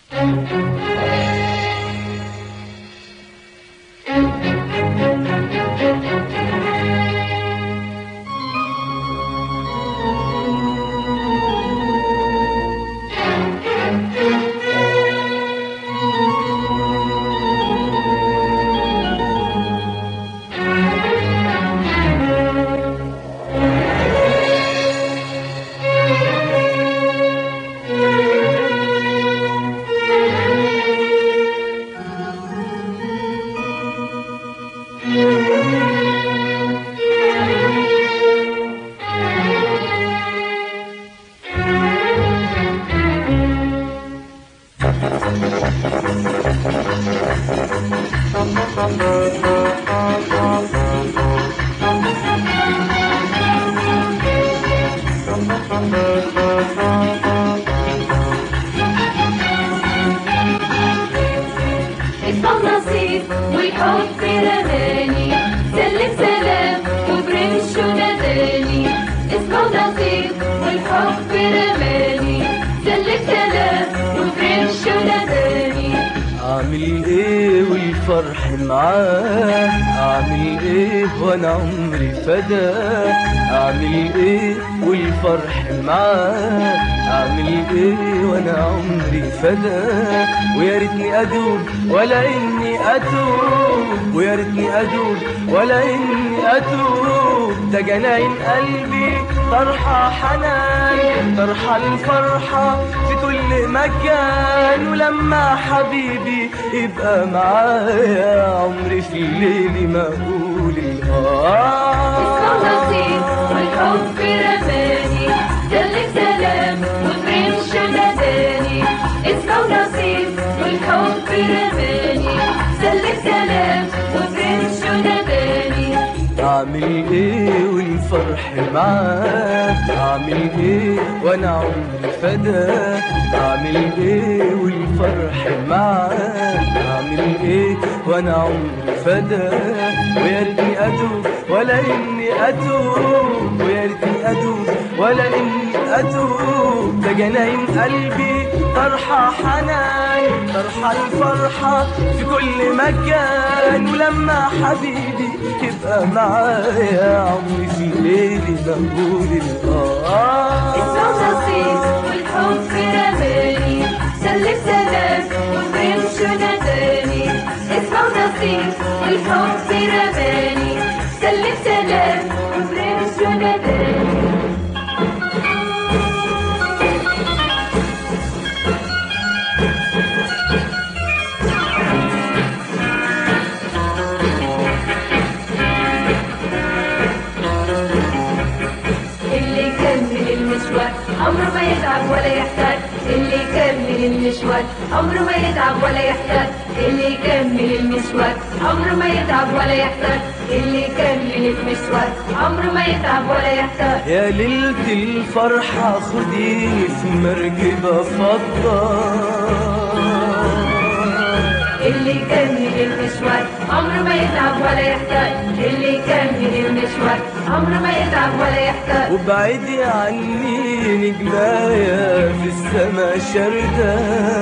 اسمه نصيب والحب رماني سلم سلام وبرمشه ناداني اسمه نصيب والحب رماني سلم سلام وبرمشه ناداني اعمل ايه والفرح معاه اعمل ايه وانا عمري فداه اعمل ايه والفرح معاه اعمل ايه وانا عمري فداه ويا ريتني ادوب ولا اني اتوب ويا ريتني ادوب ولا اني اتوب ده جناين قلبي طرحه حنان طرحه الفرحه في كل مكان ولما حبيبي يبقى معايا عمري في الليل ما اقول اسمه الاه نصيب والحب رماني سلم سلام وبرمشه ناداني اسمه نصيب والحب رماني سلم سلام وبرمشه ناداني اعمل ايه والفرح معاه اعمل ايه وانا عمري فداه اعمل ايه والفرح معاه اعمل ايه وانا عمري فداه ويا ريتني اتوب ولا اني اتوب ويا ريتني اتوب ولا اني اتوب ده جناين قلبي طرحه حنان طرحه الفرحه في كل مكان ولما حبيبي يبقى معايا عمري في ليلي بقول اسمه نصيب الآه والحب رماني سلم سلام وبرمشه ناداني اسمه نصيب والحب رماني سلم سلام وبرمشه ناداني اللي يكمل المشوار عمره ما يتعب ولا يحتاج اللي يكمل المشوار عمره ما يتعب ولا يحتاج اللي يكمل المشوار عمره ما يتعب ولا يحتاج اللي يكمل المشوار عمره ما يتعب ولا يحتاج يا ليلة الفرحة خديني في مركبة فضة اللي يكمل المشوار عمره ما يتعب ولا يحتاج اللي يكمل المشوار عمره ما يتعب ولا يحتاج وبعيدي عني نجمايا في السما شردة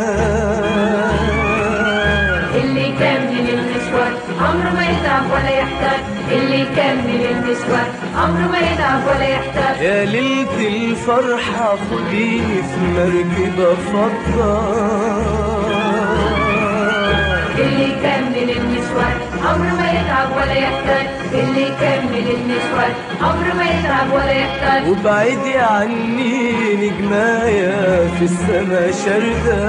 اللي يكمل المشوار عمره ما يتعب ولا يحتاج اللي يكمل المشوار عمره ما يتعب ولا يحتاج يا ليلة الفرحة خديني في مركبة فضة اللي يكمل المشوار عمره ما يتعب ولا يحتاج اللي يكمل المشوار عمره ما يتعب ولا يحتاج وبعيدي عني نجمايا في السما شردة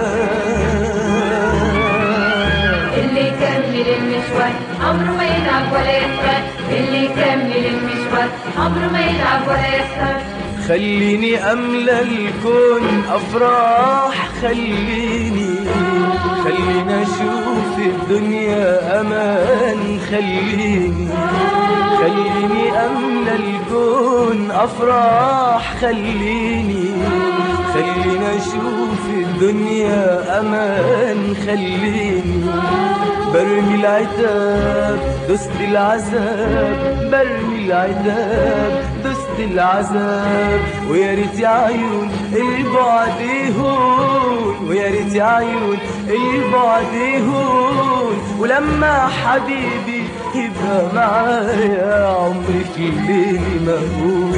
اللي يكمل المشوار عمره ما يتعب ولا يحتاج اللي يكمل المشوار عمره ما يتعب ولا يحتاج خليني أملى الكون أفراح خليني خليني أشوف الدنيا أمان خليني خليني أملى الكون أفراح خليني خليني أشوف الدنيا أمان خليني برمي العتاب دست العذاب برمي العتاب دست وسط العذاب ويا ريت يا عيون البعد يهون ويا ريت يا عيون البعد يهون ولما حبيبي يبقى معايا عمري في الليل ما اقول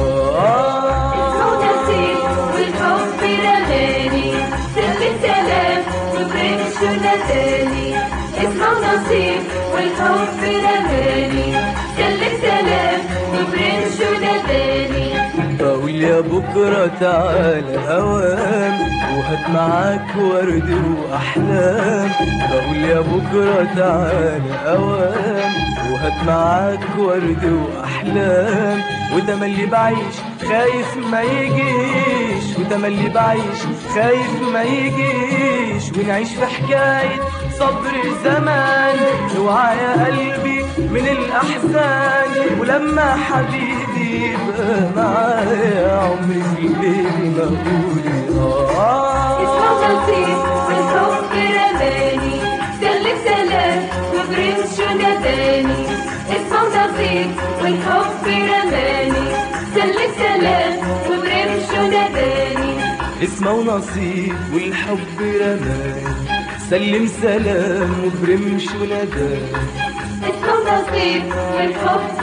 اسمه آه نصيب والحب رماني سلم سلام وبرمش وناداني اسمه نصيب والحب رماني سلم سلام وبرمش وناداني بقول يا بكرة تعالى هوام وهات معاك ورد وأحلام بقول يا بكرة تعالى هوام وهات معاك ورد وأحلام وده ما اللي بعيش خايف ما يجيش وده ما اللي بعيش خايف ما يجيش ونعيش في حكاية صبر زمان اوعى يا قلبي من الأحزان ولما حبيبي يبقى معايا عمري في الليل ما أقول اسمه آه نصيب والحب رماني سلم سلام وبرمش وناداني اسمه نصيب والحب رماني سلم سلام وبرمش وناداني اسمه ونصيب والحب رماني سلم سلام وبرمش ونداني اسمه نصيب والحب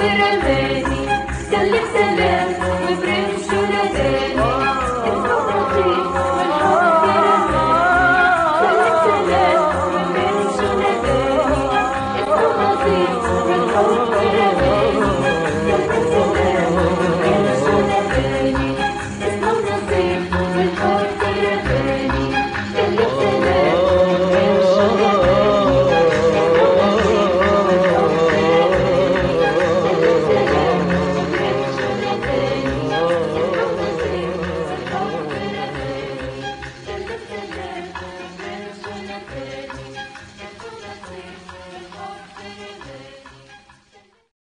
رماني سلم سلام وبرمش وناداني اسمه نصيب